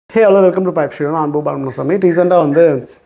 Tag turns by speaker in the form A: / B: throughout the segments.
A: hey hello welcome to pipe show Anbu Balamanasamy ரீசெண்டாக வந்து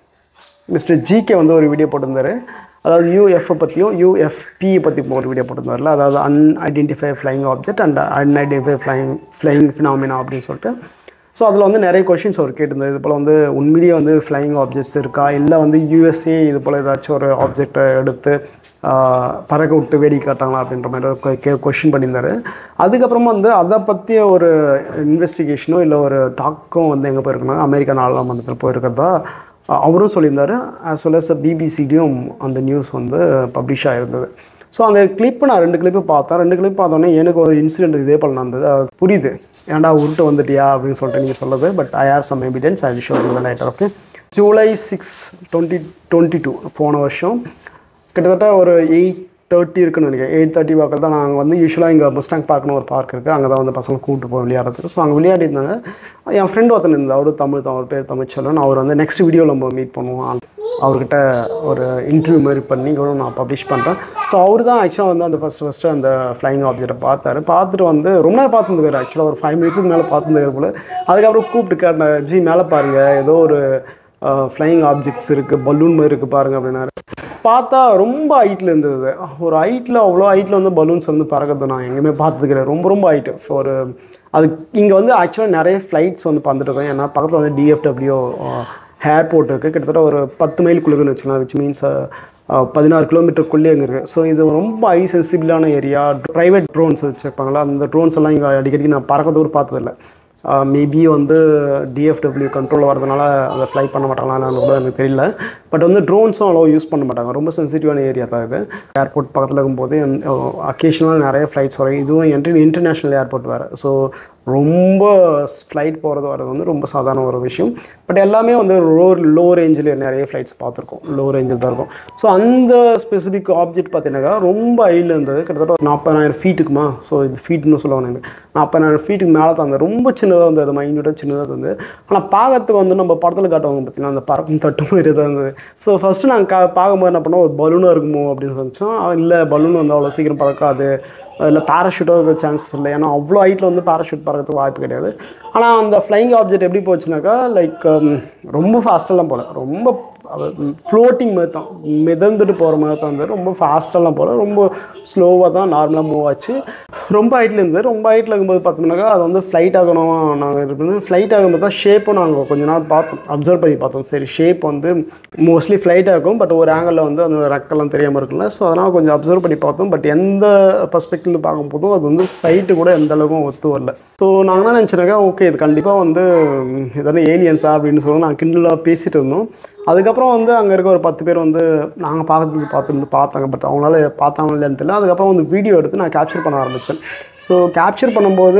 A: mister GK வந்து ஒரு வீடியோ போட்டிருந்தாரு அதாவது யூஎஃப்ஐ பற்றியும் யூஎஃப்பி பற்றி ஒரு வீடியோ போட்டிருந்தாருல அதாவது unidentify flying object and unidentify flying flying phenomena அப்படின்னு சொல்லிட்டு ஸோ அதில் வந்து நிறைய கொஷின்ஸ் அவர் கேட்டிருந்தார் இது போல் வந்து உண்மையிலேயே வந்து ஃப்ளைங் ஆப்ஜெக்ட்ஸ் இருக்கா இல்லை வந்து யூஎஸ்ஏ இது போல் ஏதாச்சும் ஒரு ஆப்ஜெக்டை எடுத்து ஆஹ், பறக்க விட்டு வேடிக்கை காட்டாங்களா அப்படின்ற மாதிரி ஒரு கே கொஷின் பண்ணியிருந்தாரு அதுக்கப்புறமா வந்து அதை பற்றிய ஒரு இன்வெஸ்டிகேஷனோ இல்லை ஒரு டாக்கும் வந்து எங்கே போயிருக்கணும் அமெரிக்கா நாடாளுமன்றத்தில் போயிருக்கிறதா அஹ், அவரும் சொல்லியிருந்தாரு ஆஸ் வெல் அஸ் பிபிசிலையும் அந்த நியூஸ் வந்து பப்ளிஷ் ஆகிருந்தது ஸோ அந்த கிளிப்பு நான் ரெண்டு கிளிப்பு பார்த்தேன் ரெண்டு கிளிப் பார்த்தோன்னே எனக்கு ஒரு இன்சிடென்ட் இதே போல் நடந்தது அது புரியுது ஏன்டா உருட்டு வந்துட்டியா அப்படின்னு சொல்லிட்டு நீங்கள் சொல்லுது but I have some evidence I show later okay July six twenty twenty two போன வருஷம் கிட்டத்தட்ட ஒரு எயிட் தேர்ட்டி இருக்குன்னு நினைக்கிறேன் எயிட் தேர்ட்டி வாக்கில் தான் நாங்கள் வந்து யூஸ்வலாக இங்கே பஸ்டாங் பார்க்கணும் ஒரு பார்க் இருக்குது அங்கே தான் வந்து பசங்க கூப்பிட்டு போய் விளையாடுறதுக்கு ஸோ அங்கே விளையாடி இருந்தாங்க என் ஃப்ரெண்ட் ஒருத்தன் இருந்தார் அவர் தமிழ் தான் அவர் பேர் தமிழ்ச்செல்வன் அவர் வந்து நெக்ஸ்ட் வீடியோவில் நம்ம மீட் பண்ணுவோம் அவர்கிட்ட ஒரு இன்டர்வியூ மாதிரி பண்ணி கூட நான் பப்ளிஷ் பண்ணுறேன் ஸோ அவர் தான் ஆக்சுவலாக வந்து அந்த ஃபஸ்ட்டு ஃபஸ்ட்டு அந்த ஃப்ளைங் ஆப்ஜெக்டை பார்த்தாரு பார்த்துட்டு வந்து ரொம்ப நேரம் பார்த்துருந்தாரு ஆக்சுவலாக ஒரு ஃபைவ் மினிட்ஸுக்கு மேலே பார்த்துருந்தாரு போல அதுக்கப்புறம் கூப்பிட்டு கேட்டேன் ஜி மேலே பாருங்கள் ஏதோ ஒரு ஃப்ளைங் ஆப்ஜெக்ட்ஸ் இருக்குது பலூன் மாதிரி இருக்குது பாருங்கள் அப்படின்னாரு பார்த்தா ரொம்ப ஹைட்டில் இருந்தது ஒரு ஹைட்டில் அவ்வளோ ஹைட்டில் வந்து பலூன்ஸ் வந்து பறக்கிறது நான் எங்கேயுமே பார்த்தது கிடையாது ரொம்ப ரொம்ப ஹைட்டு ஒரு அது இங்கே வந்து ஆக்சுவலாக நிறைய ஃப்ளைட்ஸ் வந்து பார்த்துட்டு இருக்கோம் ஏன்னா பக்கத்தில் வந்து டிஎஃப்டபிள்யூ ஏர்போர்ட் இருக்குது கிட்டத்தட்ட ஒரு பத்து மைலுக்குள்ளேன்னு வச்சுக்கலாம் விச் மீன்ஸ் பதினாறு கிலோமீட்டருக்குள்ளே அங்கே இருக்குது ஸோ இது ரொம்ப ஹை சென்சிபிளான ஏரியா ப்ரைவேட் ட்ரோன்ஸ் வச்சுருப்பாங்களா அந்த ட்ரோன்ஸ் எல்லாம் இங்கே அடிக்கடி நான் பறக்கிறது கூட பார்த்ததில்ல மேபி வந்து டிஎஃப்டபிள்யூ கண்ட்ரோல் வரதுனால அதை ஃப்ளை பண்ண மாட்டாங்களான்னு கூட எனக்கு தெரியல பட் வந்து ட்ரோன்ஸும் அவ்வளோ யூஸ் பண்ண மாட்டாங்க ரொம்ப சென்சிட்டிவான ஏரியா தான் இது ஏர்போர்ட் பக்கத்தில் இருக்கும்போது அக்கேஷனலாக நிறைய ஃப்ளைட்ஸ் வரும் இதுவும் இன்டர் இன்டர்நேஷ்னல் ஏர்போர்ட் வேறு ஸோ ரொம்ப ஃப்ளைட் போகிறது வர்றது வந்து ரொம்ப சாதாரண ஒரு விஷயம் பட் எல்லாமே வந்து லோ லோ ரேஞ்சில் நிறைய ஃப்ளைட்ஸ் பார்த்துருக்கோம் லோ ரேஞ்சில் தான் இருக்கும் ஸோ அந்த ஸ்பெசிஃபிக் ஆப்ஜெக்ட் பார்த்தீங்கன்னாக்கா ரொம்ப ஹையில் இருந்தது கிட்டத்தட்ட ஒரு நாற்பதாயிரம் ஃபீட்டுக்குமா ஸோ இது ஃபீட்னு சொல்லுவாங்க எனக்கு நாற்பதாயிரம் ஃபீட்டுக்கு மேலே தான் இருந்தது ரொம்ப சின்னதாக இருந்தது மைன்யூட்டாக சின்னதாக இருந்தது ஆனால் பார்க்கறதுக்கு வந்து நம்ம படத்தில் காட்டுவாங்க பார்த்தீங்கன்னா அந்த பறக்கும் தட்டு மாதிரி தான் இருந்தது ஸோ ஃபஸ்ட்டு நாங்கள் கா பார்க்கும்போது என்ன பண்ணோம் ஒரு பலூனாக இருக்குமோ அப்படின்னு நினச்சோம் இல்லை பலூன் வந்து அவ்வளோ சீக்கிரம் பறக்காது இல்லை பேராஷூட்டோ இருக்க சான்சஸ் இல்லை ஏன்னா அவ்வளோ ஹைட்டில் வந்து பேராஷூட் பறக்கிறதுக்கு வாய்ப்பு கிடையாது ஆனால் அந்த ஃப்ளைங் ஆப்ஜெக்ட் எப்படி போச்சுனாக்கா லைக் ரொம்ப ஃபாஸ்ட்டெல்லாம் போகல ரொம்ப ஃப்ளோட்டிங் மாதிரி தான் மிதந்துட்டு போகிற மாதிரி தான் இருந்தது ரொம்ப ஃபாஸ்ட்டெல்லாம் போகல ரொம்ப ஸ்லோவாக தான் நார்மலாக மூவ் ஆச்சு ரொம்ப ஹைட்டில் இருந்தது ரொம்ப ஹைட்டில் இருக்கும்போது பார்த்தோம்னாக்கா அது வந்து ஃப்ளைட் ஆகணும் நாங்கள் இருக்கு ஃப்ளைட் ஆகும்போது தான் ஷேப்பும் நாங்கள் கொஞ்ச நாள் பார்த்தோம் அப்சர்வ் பண்ணி பார்த்தோம் சரி ஷேப் வந்து மோஸ்ட்லி ஃப்ளைட் ஆகும் பட் ஒரு ஆங்கிளில் வந்து அந்த ரெக்கெல்லாம் தெரியாமல் இருக்குல்ல ஸோ அதனால் கொஞ்சம் அப்சர்வ் பண்ணி பார்த்தோம் பட் எந்த பர்ஸ்பெக்டிவ்ல பார்க்கும்போதும் அது வந்து ஃப்ளைட்டு கூட எந்த அளவுக்கும் ஒத்து வரல ஸோ நாங்கள் என்ன நினச்சினாக்கா ஓகே இது கண்டிப்பாக வந்து எதனா ஏலியன்ஸா அப்படின்னு சொல்லி நான் கிண்டலாக பேசிட்டு இருந்தோம் அதுக்கப்புறம் வந்து அங்கே இருக்க ஒரு பத்து பேர் வந்து நாங்கள் பார்க்கறதுக்கு பார்த்துருந்து பார்த்தாங்க பட் அவங்களால பார்த்தாங்க இல்லைன்னு தெரியல அதுக்கப்புறம் வந்து வீடியோ எடுத்து நான் கேப்சர் பண்ண ஆரம்பித்தேன் ஸோ கேப்சர் பண்ணும்போது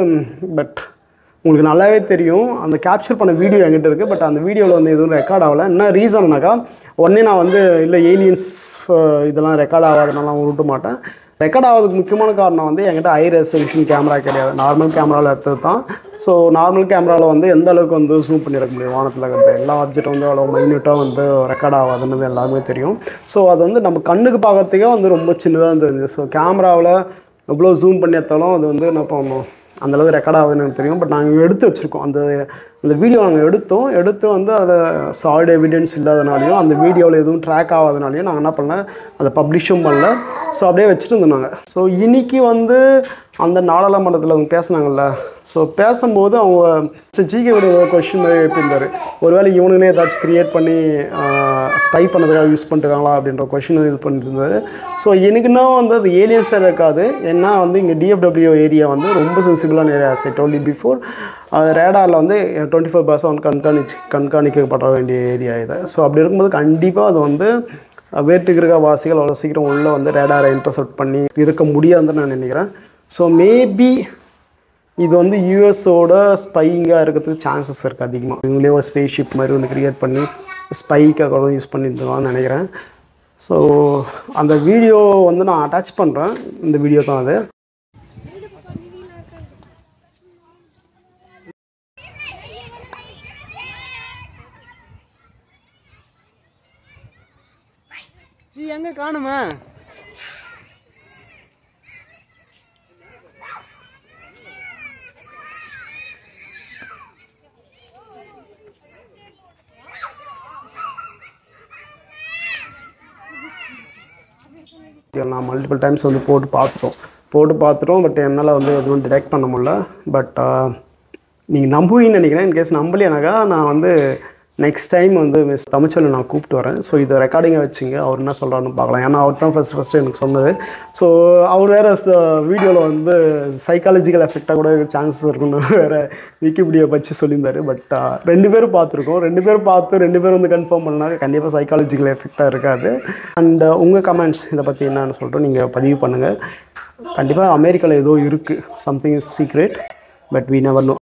A: பட் உங்களுக்கு நல்லாவே தெரியும் அந்த கேப்சர் பண்ண வீடியோ என்கிட்ட இருக்குது பட் அந்த வீடியோவில் வந்து எதுவும் ரெக்கார்ட் ஆகலை என்ன ரீசன்னாக்கா உடனே நான் வந்து இல்லை ஏலியன்ஸ் இதெல்லாம் ரெக்கார்ட் ஆகாதனால விருட்ட மாட்டேன் ரெக்கார்ட் ஆகிறதுக்கு முக்கியமான காரணம் வந்து என்கிட்ட ஹை ரெசல்யூஷன் கேமரா கிடையாது நார்மல் கேமராவில் எடுத்தது தான் ஸோ நார்மல் கேமராவில் வந்து எந்த அளவுக்கு வந்து ஜூம் பண்ணியிருக்க முடியும் வானத்தில் இருக்கிற எல்லா ஆப்ஜெக்ட் வந்து அவ்வளோ மைன்யூட்டாக வந்து ரெக்கார்ட் ஆகாதுன்னு எல்லாருமே தெரியும் ஸோ அது வந்து நம்ம கண்ணுக்கு பார்க்கறதுக்கே வந்து ரொம்ப சின்னதாக இருந்தது ஸோ கேமராவில் எவ்வளோ ஜூம் பண்ணி எடுத்தாலும் அது வந்து என்ன பண்ணணும் அந்தளவு ரெக்கார்ட் ஆகுதுன்னு எனக்கு தெரியும் பட் நாங்கள் எடுத்து வச்சுருக்கோம் அந்த அந்த வீடியோ நாங்கள் எடுத்தோம் எடுத்து வந்து அதில் சாலிட் எவிடன்ஸ் இல்லாதனாலையும் அந்த வீடியோவில் எதுவும் ட்ராக் ஆகாதனாலையும் நாங்கள் என்ன பண்ணல அதை பப்ளிஷும் பண்ணல ஸோ அப்படியே வச்சுட்டு இருந்தோம் நாங்கள் ஸோ இன்னைக்கு வந்து அந்த நாடாளுமன்றத்தில் அவங்க பேசுனாங்கல்ல ஸோ பேசும்போது அவங்க ஜிகேவுடைய கொஷின் மாதிரி எழுப்பியிருந்தார் ஒருவேளை இவனுங்களே ஏதாச்சும் க்ரியேட் பண்ணி ஸ்பை பண்ணதுக்காக யூஸ் பண்ணிருக்காங்களா அப்படின்ற கொஷின் இது பண்ணிட்டு இருந்தாரு ஸோ எனக்குன்னா வந்து அது ஏலியன்ஸாக இருக்காது ஏன்னா வந்து இங்கே டிஎஃப்டபிள்யூ ஏரியா வந்து ரொம்ப சென்சிபிளான ஏரியா ஐ டோல்டி பிஃபோர் ரேடாரில் வந்து டுவெண்ட்டி ஃபோர் பர்சன்ட் கண்காணிச்சு கண்காணிக்கப்பட வேண்டிய ஏரியா இது ஸோ அப்படி இருக்கும்போது கண்டிப்பாக அது வந்து வேற்றுக்கிரக வாசிகள் அவ்வளோ சீக்கிரம் உள்ளே வந்து ரேடாரை இன்டர்செப்ட் பண்ணி இருக்க முடியாதுன்னு நான் நினைக்கிறேன் ஸோ மேபி இது வந்து யூஎஸோட ஸ்பைங்காக இருக்கிறதுக்கு சான்சஸ் இருக்குது அதிகமாக இவங்களே ஒரு ஸ்பேஸ் ஷிப் மாதிரி ஒன்று க்ரியேட் பண்ணி ஸ்பைக்காக கூட யூஸ் பண்ணியிருந்தோம்னு நினைக்கிறேன் ஸோ அந்த வீடியோ வந்து நான் அட்டாச் பண்ணுறேன் இந்த வீடியோ தான் அது ஜி எங்கே காணுமே நான் மல்டிபிள் டைம்ஸ் வந்து போட்டு பார்த்துட்டோம் போட்டு பார்த்துட்டோம் பட் என்னால் வந்து எதுவும் டிடெக்ட் பண்ண முடியல பட் நீங்கள் நம்புவீங்கன்னு நினைக்கிறேன் இன்கேஸ் நம்பலைனாக்கா நான் வந்து நெக்ஸ்ட் டைம் வந்து மிஸ் தமிழ்ச்சொல்லி நான் கூப்பிட்டு வரேன் ஸோ இதை ரெக்கார்டிங்கை வச்சுங்க அவர் என்ன சொல்கிறாருன்னு பார்க்கலாம் ஏன்னா அவர் தான் ஃபஸ்ட் ஃபஸ்ட்டு எனக்கு சொன்னது ஸோ அவர் வேறு வீடியோவில் வந்து சைக்காலஜிக்கல் எஃபெக்டாக கூட சான்சஸ் இருக்குன்னு வேறு விக்கிபீடியா வச்சு சொல்லியிருந்தாரு பட் ரெண்டு பேரும் பார்த்துருக்கோம் ரெண்டு பேரும் பார்த்து ரெண்டு பேரும் வந்து கன்ஃபார்ம் பண்ணாங்க கண்டிப்பாக சைக்காலஜிக்கல் எஃபெக்டாக இருக்காது அண்ட் உங்கள் கமெண்ட்ஸ் இதை பற்றி என்னன்னு சொல்லிட்டு நீங்கள் பதிவு பண்ணுங்கள் கண்டிப்பாக அமெரிக்காவில் ஏதோ இருக்குது something is secret but we never no